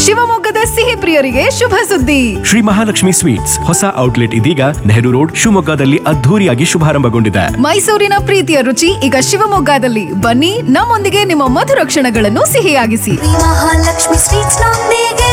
ಶಿವಮೊಗ್ಗದ ಸಿಹಿ ಪ್ರಿಯರಿಗೆ ಶುಭ ಸುದ್ದಿ ಶ್ರೀ ಮಹಾಲಕ್ಷ್ಮಿ ಸ್ವೀಟ್ಸ್ ಹೊಸ ಔಟ್ಲೆಟ್ ಇದೀಗ ನೆಹರು ರೋಡ್ ಶಿವಮೊಗ್ಗದಲ್ಲಿ ಅದ್ಧೂರಿಯಾಗಿ ಶುಭಾರಂಭಗೊಂಡಿದೆ ಮೈಸೂರಿನ ಪ್ರೀತಿಯ ರುಚಿ ಈಗ ಶಿವಮೊಗ್ಗದಲ್ಲಿ ಬನ್ನಿ ನಮ್ಮೊಂದಿಗೆ ನಿಮ್ಮ ಮಧುರ ಕ್ಷಣಗಳನ್ನು ಸಿಹಿಯಾಗಿಸಿ ಮಹಾಲಕ್ಷ್ಮಿ ಸ್ವೀಟ್ಸ್ ನೊಂದಿಗೆ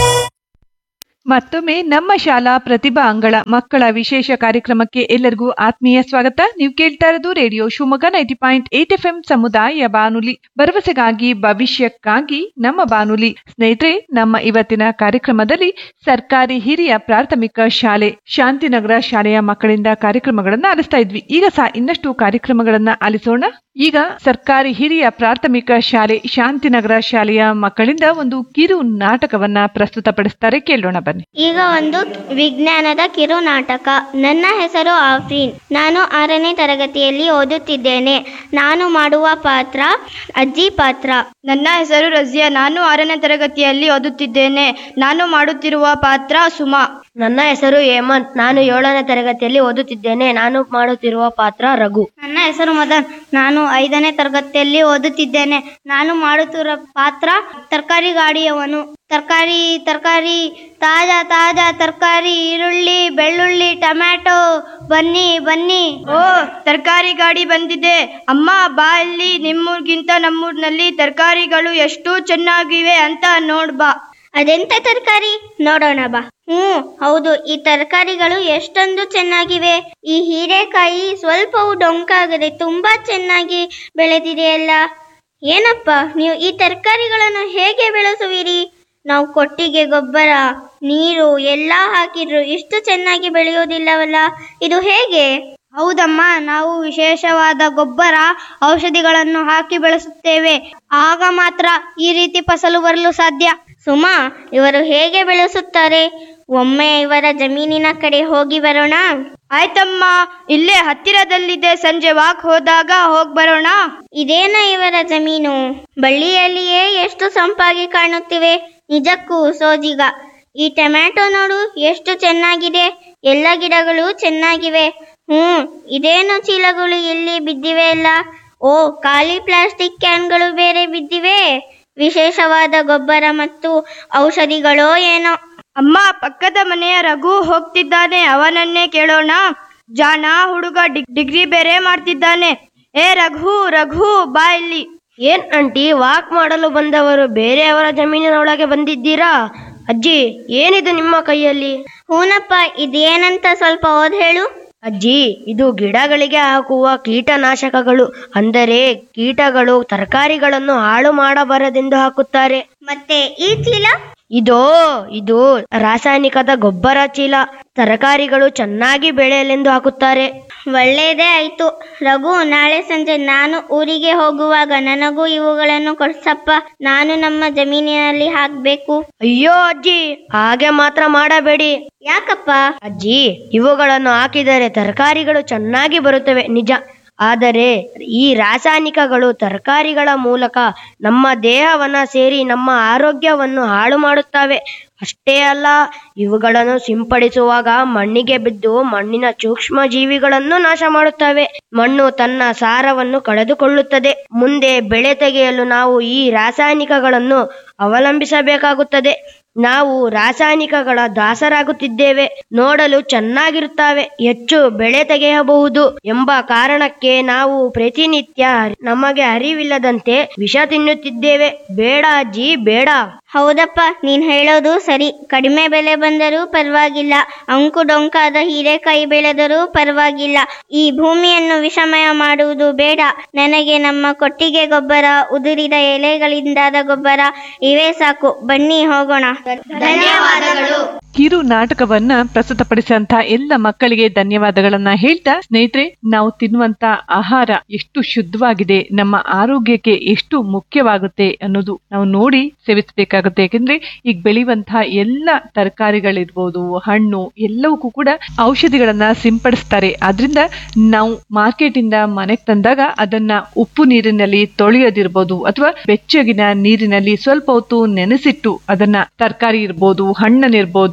ಮತ್ತೊಮ್ಮೆ ನಮ್ಮ ಶಾಲಾ ಪ್ರತಿಭಾ ಅಂಗಳ ಮಕ್ಕಳ ವಿಶೇಷ ಕಾರ್ಯಕ್ರಮಕ್ಕೆ ಎಲ್ಲರಿಗೂ ಆತ್ಮೀಯ ಸ್ವಾಗತ ನೀವು ಕೇಳ್ತಾ ಇರೋದು radio Shivamogga ninety point eight F M ಸಮುದಾಯ ಬಾನುಲಿ ಭರವಸೆಗಾಗಿ ಭವಿಷ್ಯಕ್ಕಾಗಿ ನಮ್ಮ ಬಾನುಲಿ ಸ್ನೇಹಿತರೆ ನಮ್ಮ ಇವತ್ತಿನ ಕಾರ್ಯಕ್ರಮದಲ್ಲಿ ಸರ್ಕಾರಿ ಹಿರಿಯ ಪ್ರಾಥಮಿಕ ಶಾಲೆ ಶಾಂತಿನಗರ ಶಾಲೆಯ ಮಕ್ಕಳಿಂದ ಕಾರ್ಯಕ್ರಮಗಳನ್ನ ಆಲಿಸ್ತಾ ಇದ್ವಿ ಈಗ ಸಹ ಇನ್ನಷ್ಟು ಕಾರ್ಯಕ್ರಮಗಳನ್ನ ಆಲಿಸೋಣ ಈಗ ಸರ್ಕಾರಿ ಹಿರಿಯ ಪ್ರಾಥಮಿಕ ಶಾಲೆ ಶಾಂತಿನಗರ ಶಾಲೆಯ ಮಕ್ಕಳಿಂದ ಒಂದು ಕಿರು ನಾಟಕವನ್ನ ಪ್ರಸ್ತುತಪಡಿಸ್ತಾರೆ ಕೇಳೋಣ ಬನ್ನಿ ಈಗ ಒಂದು ವಿಜ್ಞಾನದ ಕಿರು ನಾಟಕ ನನ್ನ ಹೆಸರು ಆಫ್ರೀನ್ ನಾನು ಆರನೇ ತರಗತಿಯಲ್ಲಿ ಓದುತ್ತಿದ್ದೇನೆ ನಾನು ಮಾಡುವ ಪಾತ್ರ ಅಜ್ಜಿ ಪಾತ್ರ ನನ್ನ ಹೆಸರು ರಜಿಯಾ ನಾನು ಆರನೇ ತರಗತಿಯಲ್ಲಿ ಓದುತ್ತಿದ್ದೇನೆ ನಾನು ಮಾಡುತ್ತಿರುವ ಪಾತ್ರ ಸುಮಾ ನನ್ನ ಹೆಸರು ಹೇಮಂತ್ ನಾನು ಏಳನೇ ತರಗತಿಯಲ್ಲಿ ಓದುತ್ತಿದ್ದೇನೆ ನಾನು ಮಾಡುತ್ತಿರುವ ಪಾತ್ರ ರಘು ನನ್ನ ಹೆಸರು ಮದನ್ ನಾನು ಐದನೇ ತರಗತಿಯಲ್ಲಿ ಓದುತ್ತಿದ್ದೇನೆ ನಾನು ಮಾಡುತ್ತಿರುವ ಪಾತ್ರ ತರಕಾರಿ ಗಾಡಿಯವನು ತರಕಾರಿ ತರಕಾರಿ ತಾಜಾ ತಾಜಾ ತರಕಾರಿ ಈರುಳ್ಳಿ ಬೆಳ್ಳುಳ್ಳಿ ಟೊಮ್ಯಾಟೊ ಬನ್ನಿ ಬನ್ನಿ ಓ ತರಕಾರಿ ಗಾಡಿ ಬಂದಿದೆ ಅಮ್ಮ ಬಾ ಇಲ್ಲಿ ನಿಮ್ಮೂರ್ಗಿಂತ ನಮ್ಮೂರ್ನಲ್ಲಿ ತರಕಾರಿಗಳು ಎಷ್ಟು ಚೆನ್ನಾಗಿವೆ ಅಂತ ನೋಡ್ಬಾ ಅದೆಂತ ತರಕಾರಿ ನೋಡೋಣ ಬಾ ಹ್ಮ್ ಹೌದು ಈ ತರಕಾರಿಗಳು ಎಷ್ಟೊಂದು ಚೆನ್ನಾಗಿವೆ ಈ ಹೀರೆಕಾಯಿ ಸ್ವಲ್ಪವೂ ಡೊಂಕಾಗದೆ ತುಂಬಾ ಚೆನ್ನಾಗಿ ಬೆಳೆದಿದೆಯಲ್ಲ ಏನಪ್ಪ ನೀವು ಈ ತರಕಾರಿಗಳನ್ನು ಹೇಗೆ ಬೆಳೆಸುವಿರಿ ನಾವು ಕೊಟ್ಟಿಗೆ ಗೊಬ್ಬರ ನೀರು ಎಲ್ಲ ಹಾಕಿದ್ರು ಇಷ್ಟು ಚೆನ್ನಾಗಿ ಬೆಳೆಯೋದಿಲ್ಲವಲ್ಲ ಇದು ಹೇಗೆ ಹೌದಮ್ಮ ನಾವು ವಿಶೇಷವಾದ ಗೊಬ್ಬರ ಔಷಧಿಗಳನ್ನು ಹಾಕಿ ಬೆಳೆಸುತ್ತೇವೆ ಆಗ ಮಾತ್ರ ಈ ರೀತಿ ಫಸಲು ಬರಲು ಸಾಧ್ಯ ಸುಮಾ ಇವರು ಹೇಗೆ ಬೆಳೆಸುತ್ತಾರೆ ಒಮ್ಮೆ ಇವರ ಜಮೀನಿನ ಕಡೆ ಹೋಗಿ ಬರೋಣ ಆಯ್ತಮ್ಮ ಇಲ್ಲೇ ಹತ್ತಿರದಲ್ಲಿದೆ ಸಂಜೆ ವಾಕ್ ಹೋದಾಗ ಹೋಗ್ ಬರೋಣ ಇದೇನ ಇವರ ಜಮೀನು ಬಳ್ಳಿಯಲ್ಲಿಯೇ ಎಷ್ಟು ಸಂಪಾಗಿ ಕಾಣುತ್ತಿವೆ ನಿಜಕ್ಕೂ ಸೋಜಿಗ ಈ ಟೊಮ್ಯಾಟೊ ನೋಡು ಎಷ್ಟು ಚೆನ್ನಾಗಿದೆ ಎಲ್ಲ ಗಿಡಗಳು ಚೆನ್ನಾಗಿವೆ ಹ್ಮ್ ಇದೇನು ಚೀಲಗಳು ಎಲ್ಲಿ ಬಿದ್ದಿವೆ ಅಲ್ಲ ಓ ಖಾಲಿ ಪ್ಲಾಸ್ಟಿಕ್ ಕ್ಯಾನ್ಗಳು ಬೇರೆ ಬಿದ್ದಿವೆ ವಿಶೇಷವಾದ ಗೊಬ್ಬರ ಮತ್ತು ಔಷಧಿಗಳೋ ಏನೋ ಅಮ್ಮ ಪಕ್ಕದ ಮನೆಯ ರಘು ಹೋಗ್ತಿದ್ದಾನೆ ಅವನನ್ನೇ ಕೇಳೋಣ ಜಾಣ ಹುಡುಗ ಡಿಗ್- ಡಿಗ್ರಿ ಬೇರೆ ಮಾಡ್ತಿದ್ದಾನೆ ಏ ರಘು ರಘು ಬಾ ಇಲ್ಲಿ ಏನ್ ಆಂಟಿ ವಾಕ್ ಮಾಡಲು ಬಂದವರು ಬೇರೆಯವರ ಜಮೀನಿನ ಒಳಗೆ ಬಂದಿದ್ದೀರಾ ಅಜ್ಜಿ ಏನಿದು ನಿಮ್ಮ ಕೈಯಲ್ಲಿ ಹೂನಪ್ಪ ಇದೇನಂತ ಸ್ವಲ್ಪ ಓದ್ ಹೇಳು ಅಜ್ಜಿ ಇದು ಗಿಡಗಳಿಗೆ ಹಾಕುವ ಕೀಟನಾಶಕಗಳು ಅಂದರೆ ಕೀಟಗಳು ತರಕಾರಿಗಳನ್ನು ಹಾಳು ಮಾಡಬಾರದೆಂದು ಹಾಕುತ್ತಾರೆ ಮತ್ತೆ ಈ ಚೀಲ ಇದೋ ಇದು ರಾಸಾಯನಿಕದ ಗೊಬ್ಬರ ಚೀಲ ತರಕಾರಿಗಳು ಚೆನ್ನಾಗಿ ಬೆಳೆಯಲೆಂದು ಹಾಕುತ್ತಾರೆ ಒಳ್ಳೇದೇ ಆಯ್ತು ರಘು ನಾಳೆ ಸಂಜೆ ನಾನು ಊರಿಗೆ ಹೋಗುವಾಗ ನನಗೂ ಇವುಗಳನ್ನು ಕೊಡ್ಸಪ್ಪ ನಾನು ನಮ್ಮ ಜಮೀನಿನಲ್ಲಿ ಹಾಕ್ಬೇಕು ಅಯ್ಯೋ ಅಜ್ಜಿ ಹಾಗೆ ಮಾತ್ರ ಮಾಡಬೇಡಿ ಯಾಕಪ್ಪ ಅಜ್ಜಿ ಇವುಗಳನ್ನು ಹಾಕಿದರೆ ತರಕಾರಿಗಳು ಚೆನ್ನಾಗಿ ಬರುತ್ತವೆ ನಿಜ ಆದರೆ ಈ ರಾಸಾಯನಿಕಗಳು ತರಕಾರಿಗಳ ಮೂಲಕ ನಮ್ಮ ದೇಹವನ್ನ ಸೇರಿ ನಮ್ಮ ಆರೋಗ್ಯವನ್ನು ಹಾಳು ಮಾಡುತ್ತವೆ ಅಷ್ಟೇ ಅಲ್ಲ ಇವುಗಳನ್ನು ಸಿಂಪಡಿಸುವಾಗ ಮಣ್ಣಿಗೆ ಬಿದ್ದು ಮಣ್ಣಿನ ಸೂಕ್ಷ್ಮ ಜೀವಿಗಳನ್ನು ನಾಶ ಮಾಡುತ್ತವೆ ಮಣ್ಣು ತನ್ನ ಸಾರವನ್ನು ಕಳೆದುಕೊಳ್ಳುತ್ತದೆ ಮುಂದೆ ಬೆಳೆ ತೆಗೆಯಲು ನಾವು ಈ ರಾಸಾಯನಿಕಗಳನ್ನು ಅವಲಂಬಿಸಬೇಕಾಗುತ್ತದೆ ನಾವು ರಾಸಾಯನಿಕಗಳ ದಾಸರಾಗುತ್ತಿದ್ದೇವೆ ನೋಡಲು ಚೆನ್ನಾಗಿರುತ್ತವೆ ಹೆಚ್ಚು ಬೆಳೆ ತೆಗೆಯಬಹುದು ಎಂಬ ಕಾರಣಕ್ಕೆ ನಾವು ಪ್ರತಿನಿತ್ಯ ನಮಗೆ ಅರಿವಿಲ್ಲದಂತೆ ವಿಷ ತಿನ್ನುತ್ತಿದ್ದೇವೆ ಬೇಡ ಅಜ್ಜಿ ಬೇಡ ಹೌದಪ್ಪ ನೀನ್ ಹೇಳೋದು ಸರಿ ಕಡಿಮೆ ಬೆಲೆ ಬಂದರೂ ಪರವಾಗಿಲ್ಲ ಅಂಕು ಡೊಂಕಾದ ಹೀರೆಕಾಯಿ ಬೆಳೆದರೂ ಪರವಾಗಿಲ್ಲ ಈ ಭೂಮಿಯನ್ನು ವಿಷಮಯ ಮಾಡುವುದು ಬೇಡ ನನಗೆ ನಮ್ಮ ಕೊಟ್ಟಿಗೆ ಗೊಬ್ಬರ ಉದುರಿದ ಎಲೆಗಳಿಂದಾದ ಗೊಬ್ಬರ ಇವೇ ಸಾಕು ಬನ್ನಿ ಹೋಗೋಣ ಧನ್ಯವಾದಗಳು ಕಿರು ನಾಟಕವನ್ನ ಪ್ರಸ್ತುತಪಡಿಸಿದಂತ ಎಲ್ಲ ಮಕ್ಕಳಿಗೆ ಧನ್ಯವಾದಗಳನ್ನ ಹೇಳ್ತಾ ಸ್ನೇಹಿತರೆ ನಾವು ತಿನ್ನುವಂತ ಆಹಾರ ಎಷ್ಟು ಶುದ್ಧವಾಗಿದೆ ನಮ್ಮ ಆರೋಗ್ಯಕ್ಕೆ ಎಷ್ಟು ಮುಖ್ಯವಾಗುತ್ತೆ ಅನ್ನೋದು ನಾವು ನೋಡಿ ಸೇವಿಸಬೇಕಾಗುತ್ತೆ ಯಾಕಂದ್ರೆ ಈಗ ಬೆಳೆಯುವಂತಹ ಎಲ್ಲ ತರಕಾರಿಗಳಿರ್ಬೋದು ಹಣ್ಣು ಎಲ್ಲವಕ್ಕೂ ಕೂಡ ಔಷಧಿಗಳನ್ನ ಸಿಂಪಡಿಸ್ತಾರೆ ಆದ್ರಿಂದ ನಾವು ಮಾರ್ಕೆಟ್ ಇಂದ ಮನೆಗೆ ತಂದಾಗ ಅದನ್ನ ಉಪ್ಪು ನೀರಿನಲ್ಲಿ ತೊಳೆಯೋದಿರ್ಬೋದು ಅಥವಾ ಬೆಚ್ಚಗಿನ ನೀರಿನಲ್ಲಿ ಸ್ವಲ್ಪ ಹೊತ್ತು ನೆನೆಸಿಟ್ಟು ಅದನ್ನ ತರಕಾರಿ ಇರ್ಬೋದು ಹಣ್ಣನ್ನಿರ್ಬೋದು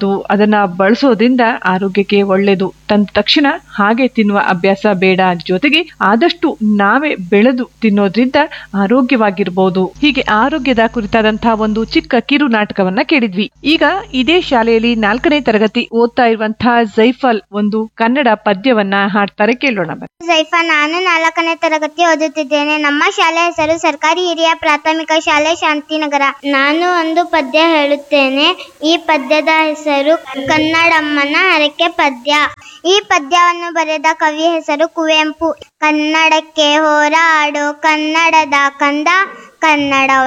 ಒಳ್ಳೆಯದು ಅದನ್ನ ಬಳಸೋದ್ರಿಂದ ಆರೋಗ್ಯಕ್ಕೆ ಒಳ್ಳೆಯದು ತಂದ ತಕ್ಷಣ ಹಾಗೆ ತಿನ್ನುವ ಅಭ್ಯಾಸ ಬೇಡ ಜೊತೆಗೆ ಆದಷ್ಟು ನಾವೇ ಬೆಳೆದು ತಿನ್ನೋದ್ರಿಂದ ಆರೋಗ್ಯವಾಗಿರ್ಬೋದು ಹೀಗೆ ಆರೋಗ್ಯದ ಕುರಿತಾದಂತಹ ಒಂದು ಚಿಕ್ಕ ಕಿರು ನಾಟಕವನ್ನ ಕೇಳಿದ್ವಿ ಈಗ ಇದೇ ಶಾಲೆಯಲ್ಲಿ ನಾಲ್ಕನೇ ತರಗತಿ ಓದ್ತಾ ಇರುವಂತಹ ಜೈಫಲ್ ಒಂದು ಕನ್ನಡ ಪದ್ಯವನ್ನ ಹಾಡ್ತಾರೆ ಕೇಳೋಣ ಬನ್ನಿ. ಜೈಫಾ ನಾನು ನಾಲ್ಕನೇ ತರಗತಿ ಓದುತ್ತಿದ್ದೇನೆ ನಮ್ಮ ಶಾಲೆ ಹೆಸರು ಸರ್ಕಾರಿ ಹಿರಿಯ ಪ್ರಾಥಮಿಕ ಶಾಲೆ ಶಾಂತಿನಗರ ನಾನು ಒಂದು ಪದ್ಯ ಹೇಳುತ್ತೇನೆ ಈ ಪದ್ಯದ ಹೆಸರು ಕನ್ನಡಮ್ಮನ ಹರಕೆ ಪದ್ಯ ಈ ಪದ್ಯವನ್ನು ಬರೆದ ಕವಿ ಹೆಸರು ಕುವೆಂಪು ಕನ್ನಡಕ್ಕೆ ಹೋರಾಡೋ ಕನ್ನಡದ ಕಂದ ಕನ್ನಡ